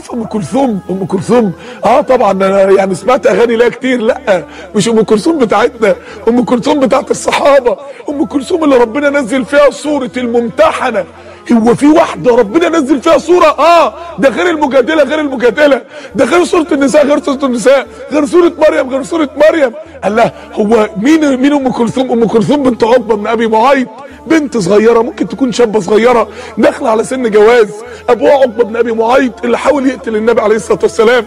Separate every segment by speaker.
Speaker 1: عارفه ام كلثوم ام كلثوم اه طبعا انا يعني سمعت اغاني لها كتير لا مش ام كلثوم بتاعتنا ام كلثوم بتاعت الصحابه ام كلثوم اللي ربنا نزل فيها سوره الممتحنه هو في واحدة ربنا نزل فيها صورة اه ده غير المجادلة غير المجادلة ده غير سورة النساء غير سورة النساء غير سورة مريم غير سورة مريم قال لها هو مين مين ام كلثوم ام كلثوم بنت عقبة بن ابي معيط بنت صغيرة ممكن تكون شابة صغيرة داخلة على سن جواز ابوها عقبة بن ابي معيط اللي حاول يقتل النبي عليه الصلاة والسلام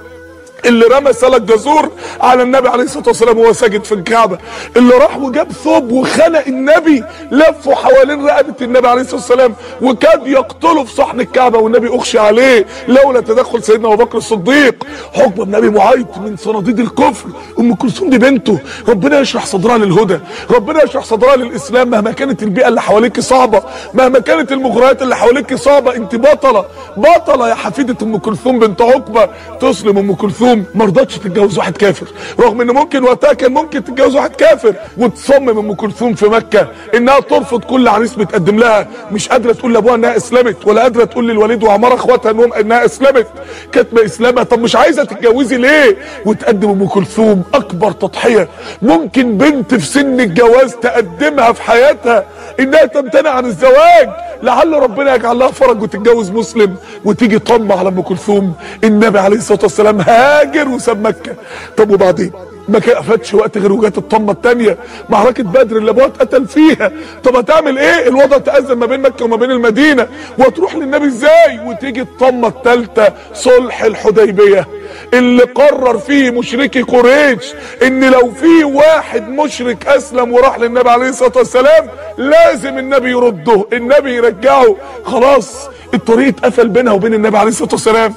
Speaker 1: اللي رمى سلك جزور على النبي عليه الصلاه والسلام وهو ساجد في الكعبه اللي راح وجاب ثوب وخنق النبي لفه حوالين رقبه النبي عليه الصلاه والسلام وكاد يقتله في صحن الكعبه والنبي اغشي عليه لولا تدخل سيدنا ابو بكر الصديق حكم بن ابي معيط من صناديد الكفر ام كلثوم دي بنته ربنا يشرح صدرها للهدى ربنا يشرح صدرها للاسلام مهما كانت البيئه اللي حواليك صعبه مهما كانت المغريات اللي حواليك صعبه انت بطله بطله يا حفيده ام كلثوم بنت عقبه تسلم ام كلثوم ما رضتش تتجوز واحد كافر رغم ان ممكن وقتها كان ممكن تتجوز واحد كافر وتصمم ام كلثوم في مكه انها ترفض كل عريس بيتقدم لها مش قادره تقول لابوها انها اسلمت ولا قادره تقول للوليد وعمار اخواتها انهم انها اسلمت كاتبه اسلامها طب مش عايزه تتجوزي ليه وتقدم ام كلثوم اكبر تضحيه ممكن بنت في سن الجواز تقدمها في حياتها انها تمتنع عن الزواج لعل ربنا يجعل لها فرج وتتجوز مسلم وتيجي طمع على ام كلثوم النبي عليه الصلاه والسلام هاجر وساب مكه طب وبعدين ما كفتش وقت غير وجات الطمه الثانيه معركه بدر اللي ابوها اتقتل فيها طب هتعمل ايه الوضع تأزم ما بين مكه وما بين المدينه وتروح للنبي ازاي وتيجي الطمه الثالثه صلح الحديبيه اللي قرر فيه مشركي قريش ان لو في واحد مشرك اسلم وراح للنبي عليه الصلاه والسلام لازم النبي يرده النبي يرجعه خلاص الطريق اتقفل بينها وبين النبي عليه الصلاه والسلام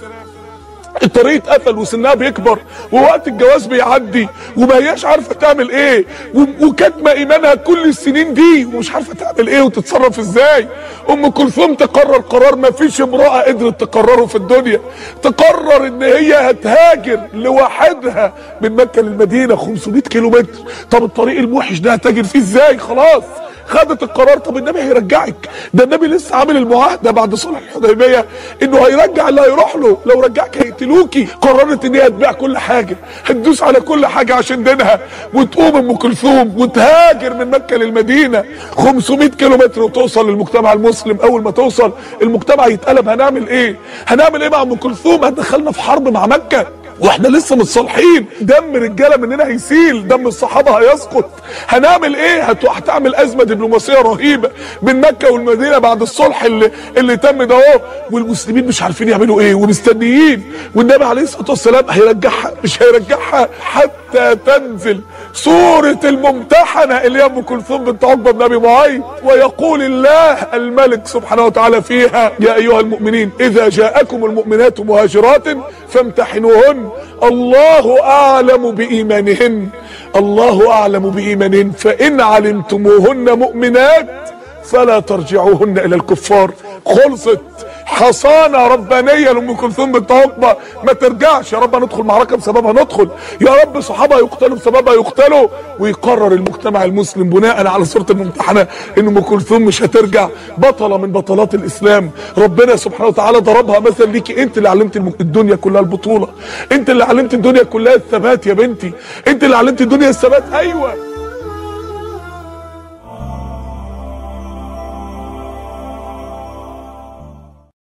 Speaker 1: الطريق اتقفل وسنها بيكبر ووقت الجواز بيعدي وما هياش عارفه تعمل ايه وكاتمه ايمانها كل السنين دي ومش عارفه تعمل ايه وتتصرف ازاي ام كلثوم تقرر قرار ما فيش امراه قدرت تقرره في الدنيا تقرر ان هي هتهاجر لوحدها من مكه للمدينه 500 كيلو متر طب الطريق الموحش ده هتهاجر فيه ازاي خلاص خدت القرار طب النبي هيرجعك ده النبي لسه عامل المعاهده بعد صلح الحديبيه انه هيرجع اللي هيروح له لو رجعك هيقتلوكي قررت ان هي تبيع كل حاجه هتدوس على كل حاجه عشان دينها وتقوم ام كلثوم وتهاجر من مكه للمدينه 500 كيلو متر وتوصل للمجتمع المسلم اول ما توصل المجتمع يتقلب هنعمل ايه هنعمل ايه مع ام كلثوم هتدخلنا في حرب مع مكه واحنا لسه متصالحين دم رجاله مننا هيسيل دم الصحابه هيسقط هنعمل ايه هت- هتعمل ازمه دبلوماسيه رهيبه بين مكه والمدينه بعد الصلح اللي اللي تم ده اهو والمسلمين مش عارفين يعملوا ايه ومستنيين والنبي عليه الصلاه والسلام هيرجعها مش هيرجعها حتى تنزل سوره الممتحنه اللي هي ام كلثوم بنت عقبه بن ابي معيط ويقول الله الملك سبحانه وتعالى فيها يا ايها المؤمنين اذا جاءكم المؤمنات مهاجرات فامتحنوهن الله اعلم بايمانهن الله اعلم بايمانهن فان علمتموهن مؤمنات فلا ترجعوهن الى الكفار خلصت حصانة ربانية لأم كلثوم بنت عقبة ما ترجعش يا رب ندخل معركة بسببها ندخل يا رب صحابها يقتلوا بسببها يقتلوا ويقرر المجتمع المسلم بناء على سورة الممتحنة ان ام كلثوم مش هترجع بطلة من بطلات الاسلام ربنا سبحانه وتعالى ضربها مثل ليكي انت اللي علمت الم- الدنيا كلها البطولة انت اللي علمت الدنيا كلها الثبات يا بنتي انت اللي علمت الدنيا الثبات ايوه